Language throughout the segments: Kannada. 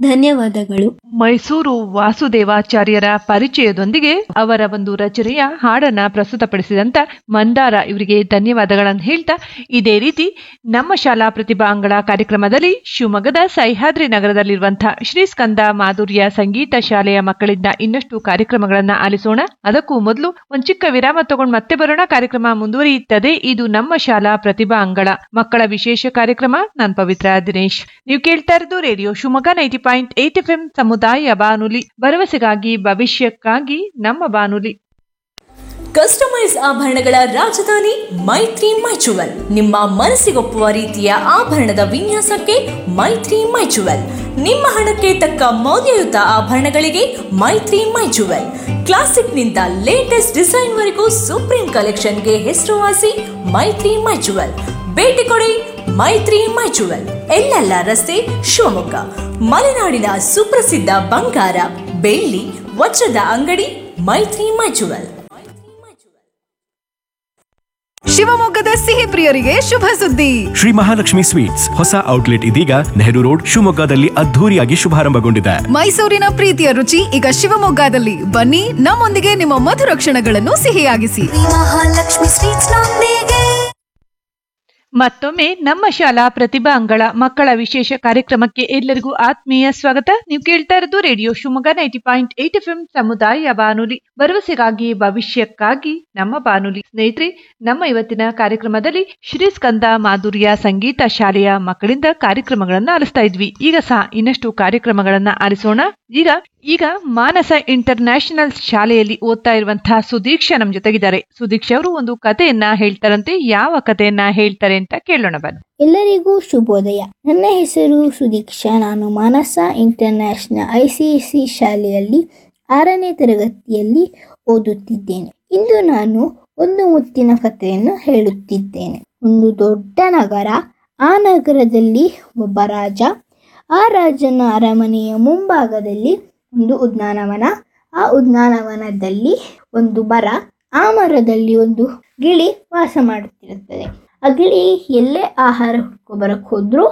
ಧನ್ಯವಾದಗಳು ಮೈಸೂರು ವಾಸುದೇವಾಚಾರ್ಯರ ಪರಿಚಯದೊಂದಿಗೆ ಅವರ ಒಂದು ರಚನೆಯ ಹಾಡನ್ನ ಪ್ರಸ್ತುತಪಡಿಸಿದಂತ ಮಂದಾರ ಇವರಿಗೆ ಧನ್ಯವಾದಗಳನ್ನು ಹೇಳ್ತಾ ಇದೇ ರೀತಿ ನಮ್ಮ ಶಾಲಾ ಪ್ರತಿಭಾ ಅಂಗಳ ಕಾರ್ಯಕ್ರಮದಲ್ಲಿ ಶಿವಮೊಗ್ಗದ ಸಹ್ಯಾದ್ರಿ ನಗರದಲ್ಲಿರುವಂತಹ ಶ್ರೀ ಸ್ಕಂದ ಮಾಧುರ್ಯ ಸಂಗೀತ ಶಾಲೆಯ ಮಕ್ಕಳಿಂದ ಇನ್ನಷ್ಟು ಕಾರ್ಯಕ್ರಮಗಳನ್ನ ಆಲಿಸೋಣ ಅದಕ್ಕೂ ಮೊದಲು ಒಂದ್ ಚಿಕ್ಕ ವಿರಾಮ ತಗೊಂಡು ಮತ್ತೆ ಬರೋಣ ಕಾರ್ಯಕ್ರಮ ಮುಂದುವರಿಯುತ್ತದೆ ಇದು ನಮ್ಮ ಶಾಲಾ ಪ್ರತಿಭಾ ಅಂಗಳ ಮಕ್ಕಳ ವಿಶೇಷ ಕಾರ್ಯಕ್ರಮ ನಾನ್ ಪವಿತ್ರ ದಿನೇಶ್ ನೀವು ಕೇಳ್ತಾ ಇರೋದು radio Shivamogga ninety point eight F M ಸಮುದಾಯ ಬಾನುಲಿ ಭರವಸೆಗಾಗಿ ಭವಿಷ್ಯಕ್ಕಾಗಿ ನಮ್ಮ ಬಾನುಲಿ ಕಸ್ಟಮೈಸ್ ಆಭರಣಗಳ ರಾಜಧಾನಿ ಮೈತ್ರಿ ಮೈಚುವಲ್ ನಿಮ್ಮ ಮನಸ್ಸಿಗೊಪ್ಪುವ ರೀತಿಯ ಆಭರಣದ ವಿನ್ಯಾಸಕ್ಕೆ ಮೈತ್ರಿ ಮೈಚುವಲ್ ನಿಮ್ಮ ಹಣಕ್ಕೆ ತಕ್ಕ ಮೌಲ್ಯಯುತ ಆಭರಣಗಳಿಗೆ ಮೈತ್ರಿ ಮೈಚುವಲ್ ಕ್ಲಾಸಿಕ್ನಿಂದ ಲೇಟೆಸ್ಟ್ ಡಿಸೈನ್ವರೆಗೂ ಸುಪ್ರೀಂ ಕಲೆಕ್ಷನ್ಗೆ ಹೆಸರುವಾಸಿ ಮೈತ್ರಿ ಮೈಚುವಲ್ ಭೇಟಿ ಕೊಡಿ ಮೈತ್ರಿ ಮೈಚುವಲ್ ಎಲ್ಲೆಲ್ಲ ರಸ್ತೆ ಶಿವಮೊಗ್ಗ ಮಲೆನಾಡಿನ ಸುಪ್ರಸಿದ್ಧ ಬಂಗಾರ ಬೆಳ್ಳಿ ವಜ್ರದ ಅಂಗಡಿ ಮೈತ್ರಿ ಮೈಚುವಲ್ ಶಿವಮೊಗ್ಗದ ಸಿಹಿ ಪ್ರಿಯರಿಗೆ ಶುಭ ಸುದ್ದಿ ಶ್ರೀ ಮಹಾಲಕ್ಷ್ಮಿ ಸ್ವೀಟ್ಸ್ ಹೊಸ ಔಟ್ಲೆಟ್ ಇದೀಗ ನೆಹರು ರೋಡ್ ಶಿವಮೊಗ್ಗದಲ್ಲಿ ಅದ್ಧೂರಿಯಾಗಿ ಶುಭಾರಂಭಗೊಂಡಿದೆ ಮೈಸೂರಿನ ಪ್ರೀತಿಯ ರುಚಿ ಈಗ ಶಿವಮೊಗ್ಗದಲ್ಲಿ ಬನ್ನಿ ನಮ್ಮೊಂದಿಗೆ ನಿಮ್ಮ ಮಧುರ ಕ್ಷಣಗಳನ್ನು ಸಿಹಿಯಾಗಿಸಿ ಮಹಾಲಕ್ಷ್ಮಿ ಸ್ವೀಟ್ಸ್ ನೊಂದಿಗೆ ಮತ್ತೊಮ್ಮೆ ನಮ್ಮ ಶಾಲಾ ಪ್ರತಿಭಾ ಅಂಗಳ ಮಕ್ಕಳ ವಿಶೇಷ ಕಾರ್ಯಕ್ರಮಕ್ಕೆ ಎಲ್ಲರಿಗೂ ಆತ್ಮೀಯ ಸ್ವಾಗತ ನೀವು ಕೇಳ್ತಾ ಇರೋದು radio Shivamogga ninety point eight F M ಸಮುದಾಯ ಬಾನುಲಿ ಭರವಸೆಗಾಗಿ ಭವಿಷ್ಯಕ್ಕಾಗಿ ನಮ್ಮ ಬಾನುಲಿ ಸ್ನೇಹಿತರೆ ನಮ್ಮ ಇವತ್ತಿನ ಕಾರ್ಯಕ್ರಮದಲ್ಲಿ ಶ್ರೀ ಸ್ಕಂದ ಮಾಧುರ್ಯ ಸಂಗೀತ ಶಾಲೆಯ ಮಕ್ಕಳಿಂದ ಕಾರ್ಯಕ್ರಮಗಳನ್ನ ಆಲಿಸ್ತಾ ಇದ್ವಿ ಈಗ ಸಹ ಇನ್ನಷ್ಟು ಕಾರ್ಯಕ್ರಮಗಳನ್ನ ಆಲಿಸೋಣ ಈಗ ಈಗ ಮಾನಸ ಇಂಟರ್ ನ್ಯಾಷನಲ್ ಶಾಲೆಯಲ್ಲಿ ಓದ್ತಾ ಇರುವಂತಹ ಸುದೀಕ್ಷಾ ನಮ್ ಜೊತೆಗಿದ್ದಾರೆ ಸುದೀಕ್ಷಾ ಅವರು ಒಂದು ಕಥೆಯನ್ನ ಹೇಳ್ತಾರಂತೆ ಯಾವ ಕಥೆಯನ್ನ ಹೇಳ್ತಾರೆ ಅಂತ ಕೇಳೋಣ ಬನ್ನಿ ಎಲ್ಲರಿಗೂ ಶುಭೋದಯ ನನ್ನ ಹೆಸರು ಸುದೀಕ್ಷಾ ನಾನು Manasa international I C S C ಶಾಲೆಯಲ್ಲಿ ಆರನೇ ತರಗತಿಯಲ್ಲಿ ಓದುತ್ತಿದ್ದೇನೆ ಇಂದು ನಾನು ಒಂದು ಮುತ್ತಿನ ಕಥೆಯನ್ನು ಹೇಳುತ್ತಿದ್ದೇನೆ ಒಂದು ದೊಡ್ಡ ನಗರ ಆ ನಗರದಲ್ಲಿ ಒಬ್ಬ ರಾಜ ಆ ರಾಜನ ಅರಮನೆಯ ಮುಂಭಾಗದಲ್ಲಿ ಒಂದು ಉದ್ಯಾನವನ ಆ ಉದ್ಯಾನವನದಲ್ಲಿ ಒಂದು ಮರ ಆ ಮರದಲ್ಲಿ ಒಂದು ಗಿಳಿ ವಾಸ ಮಾಡುತ್ತಿರುತ್ತದೆ ಆ ಗಿಳಿ ಎಲ್ಲೇ ಆಹಾರ ಹುಡ್ಕೊ ಬರಕ್ಕೆ ಹೋದ್ರೂ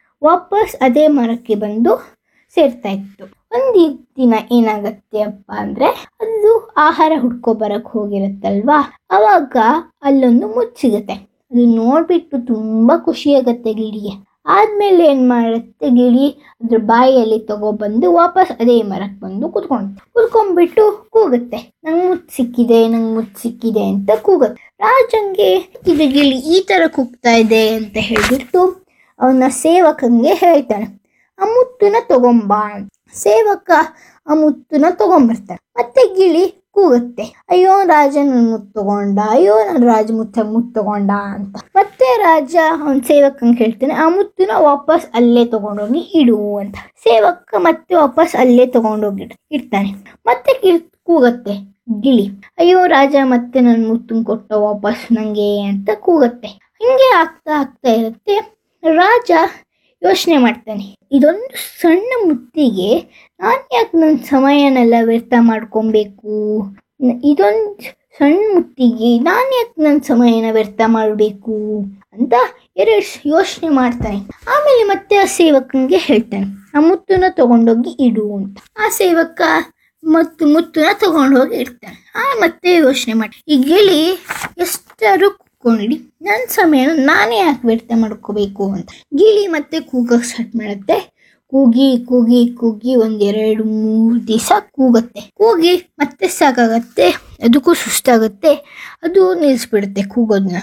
ವಾಪಸ್ ಅದೇ ಮರಕ್ಕೆ ಬಂದು ಸೇರ್ತಾ ಇತ್ತು ಒಂದು ದಿನ ಏನಾಗತ್ತೆ ಅಪ್ಪ ಅಂದ್ರೆ ಅದು ಆಹಾರ ಹುಡ್ಕೊ ಬರಕ್ಕೆ ಹೋಗಿರುತ್ತಲ್ವಾ ಅವಾಗ ಅಲ್ಲೊಂದು ಮುಚ್ಚ್ ಸಿಗುತ್ತೆ ಅದು ನೋಡ್ಬಿಟ್ಟು ತುಂಬಾ ಖುಷಿ ಆಗತ್ತೆ ಗಿಳಿಗೆ ಆದ್ಮೇಲೆ ಏನ್ ಮಾಡುತ್ತೆ ಗಿಳಿ ಅದ್ರ ಬಾಯಿಯಲ್ಲಿ ತಗೊಬಂದು ವಾಪಸ್ ಅದೇ ಮರಕ್ಕೆ ಬಂದು ಕುತ್ಕೊಂಡು ಕುತ್ಕೊಂಡ್ಬಿಟ್ಟು ಕೂಗುತ್ತೆ ನಂಗೆ ಮುತ್ತು ಸಿಕ್ಕಿದೆ ನಂಗೆ ಮುತ್ತು ಸಿಕ್ಕಿದೆ ಅಂತ ಕೂಗುತ್ತೆ ರಾಜಂಗೆ ಇದು ಗಿಳಿ ಈ ತರ ಕೂಗ್ತಾ ಇದೆ ಅಂತ ಹೇಳ್ಬಿಟ್ಟು ಅವನ ಸೇವಕಂಗೆ ಹೇಳ್ತಾನೆ ಆ ಮುತ್ತುನ ತಗೊಂಬಾ ಅಂತ. ಸೇವಕ ಆ ಮುತ್ತುನ ತಗೊಂಬರ್ತಾನೆ ಮತ್ತೆ ಗಿಳಿ ಕೂಗುತ್ತೆ ಅಯ್ಯೋ ರಾಜ ನನ್ ಮುತ್ತು ತಗೊಂಡ ಅಯ್ಯೋ ನನ್ನ ರಾಜ ಮುತ್ತ ಮುತ್ತು ತಗೊಂಡ ಅಂತ ಮತ್ತೆ ರಾಜ ಅವನ ಸೇವಕಂಗೆ ಹೇಳ್ತಾನೆ ಆ ಮುತ್ತುನ ವಾಪಸ್ ಅಲ್ಲೇ ತಗೊಂಡೋಗಿ ಇಡು ಅಂತ ಸೇವಕ ಮತ್ತೆ ವಾಪಸ್ ಅಲ್ಲೇ ತಗೊಂಡೋಗಿ ಇಡ್- ಇಡ್ತಾನೆ ಮತ್ತೆ ಕಿಳ್ ಕೂಗತ್ತೆ ಗಿಳಿ ಅಯ್ಯೋ ರಾಜ ಮತ್ತೆ ನನ್ನ ಮುತ್ತನ್ ಕೊಟ್ಟ ವಾಪಸ್ ನಂಗೆ ಅಂತ ಕೂಗತ್ತೆ ಹಿಂಗೆ ಆಗ್ತಾ ಆಗ್ತಾ ಇರುತ್ತೆ ರಾಜ ಯೋಚನೆ ಮಾಡ್ತಾನೆ ಇದೊಂದು ಸಣ್ಣ ಮುತ್ತಿಗೆ ನಾನು ಯಾಕೆ ನನ್ನ ಸಮಯನೆಲ್ಲ ವ್ಯರ್ಥ ಮಾಡ್ಕೊಬೇಕು ನ- ಇದೊಂದು ಸಣ್ಣ ಮುತ್ತಿಗೆ ನಾನು ಯಾಕೆ ನನ್ನ ಸಮಯನ ವ್ಯರ್ಥ ಮಾಡಬೇಕು ಅಂತ ಎರಡು ಯೋಚನೆ ಮಾಡ್ತಾನೆ ಆಮೇಲೆ ಮತ್ತೆ ಆ ಸೇವಕನಿಗೆ ಹೇಳ್ತಾನೆ ಆ ಮುತ್ತನ್ನ ತಗೊಂಡೋಗಿ ಇಡು ಅಂತ ಆ ಸೇವಕ ಮತ್ತು ಮುತ್ತನ್ನ ತಗೊಂಡೋಗಿ ಇಡ್ತಾನೆ ಆ ಮತ್ತೆ ಯೋಚನೆ ಮಾಡಿ ಈ ಗಿಳಿ ಎಷ್ಟಾದ್ರೂ ಕುತ್ಕೊಂಡಿ ನನ್ನ ಸಮಯನ ನಾನೇ ಯಾಕೆ ವ್ಯರ್ಥ ಮಾಡ್ಕೋಬೇಕು ಅಂತ ಗಿಳಿ ಮತ್ತೆ ಕೂಗಕ್ಕೆ ಸ್ಟಾರ್ಟ್ ಮಾಡುತ್ತೆ ಕೂಗಿ ಕೂಗಿ ಕೂಗಿ ಒಂದೆರಡು ಮೂರು ದಿವಸ ಕೂಗತ್ತೆ ಕೂಗಿ ಮತ್ತೆ ಸಾಕಾಗತ್ತೆ ಅದಕ್ಕೂ ಸುಸ್ತಾಗತ್ತೆ ಅದು ನಿಲ್ಲಿಸ್ಬಿಡುತ್ತೆ ಕೂಗೋದನ್ನ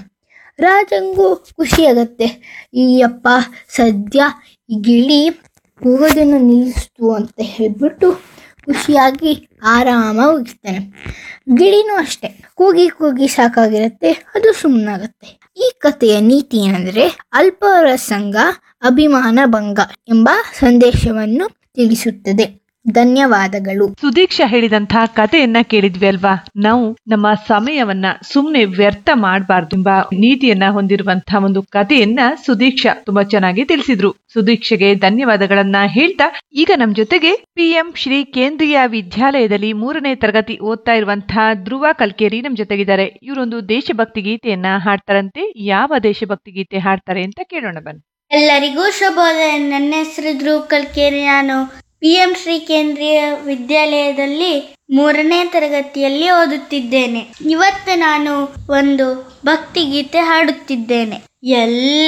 ರಾಜಂಗೂ ಖುಷಿಯಾಗತ್ತೆ ಈ ಅಪ್ಪ ಸದ್ಯ ಈ ಗಿಳಿ ಕೂಗೋದನ್ನು ನಿಲ್ಲಿಸ್ತು ಅಂತ ಹೇಳ್ಬಿಟ್ಟು ಖುಷಿಯಾಗಿ ಆರಾಮಾಗಿ ಹೋಗಿರ್ತಾನೆ ಗಿಳಿನೂ ಅಷ್ಟೆ ಕೂಗಿ ಕೂಗಿ ಸಾಕಾಗಿರುತ್ತೆ ಅದು ಸುಮ್ಮನಾಗತ್ತೆ ಈ ಕಥೆಯ ನೀತಿ ಏನಂದ್ರೆ ಅಲ್ಪವರ ಸಂಘ ಅಭಿಮಾನ ಭಂಗ ಎಂಬ ಸಂದೇಶವನ್ನು ತಿಳಿಸುತ್ತದೆ ಧನ್ಯವಾದಗಳು ಸುದೀಕ್ಷಾ ಹೇಳಿದಂತಹ ಕಥೆಯನ್ನ ಕೇಳಿದ್ವಿ ಅಲ್ವಾ ನಾವು ನಮ್ಮ ಸಮಯವನ್ನ ಸುಮ್ನೆ ವ್ಯರ್ಥ ಮಾಡಬಾರ್ದು ಎಂಬ ನೀತಿಯನ್ನ ಹೊಂದಿರುವಂತಹ ಒಂದು ಕಥೆಯನ್ನ ಸುದೀಕ್ಷಾ ತುಂಬಾ ಚೆನ್ನಾಗಿ ತಿಳಿಸಿದ್ರು ಸುದೀಕ್ಷೆಗೆ ಧನ್ಯವಾದಗಳನ್ನ ಹೇಳ್ತಾ ಈಗ ನಮ್ ಜೊತೆಗೆ ಪಿಎಂ ಶ್ರೀ ಕೇಂದ್ರೀಯ ವಿದ್ಯಾಲಯದಲ್ಲಿ ಮೂರನೇ ತರಗತಿ ಓದ್ತಾ ಇರುವಂತಹ ಧ್ರುವ ಕಲ್ಕೇರಿ ನಮ್ ಜೊತೆಗಿದ್ದಾರೆ ಇವರೊಂದು ದೇಶಭಕ್ತಿ ಗೀತೆಯನ್ನ ಹಾಡ್ತಾರಂತೆ ಯಾವ ದೇಶಭಕ್ತಿ ಗೀತೆ ಹಾಡ್ತಾರೆ ಅಂತ ಕೇಳೋಣ ಬನ್ನಿ ಎಲ್ಲರಿಗೂ ಶುಭೋದಯ ನನ್ನ ಹೆಸರು ಧ್ರುವ್ ಕಲ್ಕೇರಿ ನಾನು ಪಿ ಎಂ ಶ್ರೀ ಕೇಂದ್ರೀಯ ವಿದ್ಯಾಲಯದಲ್ಲಿ ಮೂರನೇ ತರಗತಿಯಲ್ಲಿ ಓದುತ್ತಿದ್ದೇನೆ ಇವತ್ತು ನಾನು ಒಂದು ಭಕ್ತಿಗೀತೆ ಹಾಡುತ್ತಿದ್ದೇನೆ ಎಲ್ಲ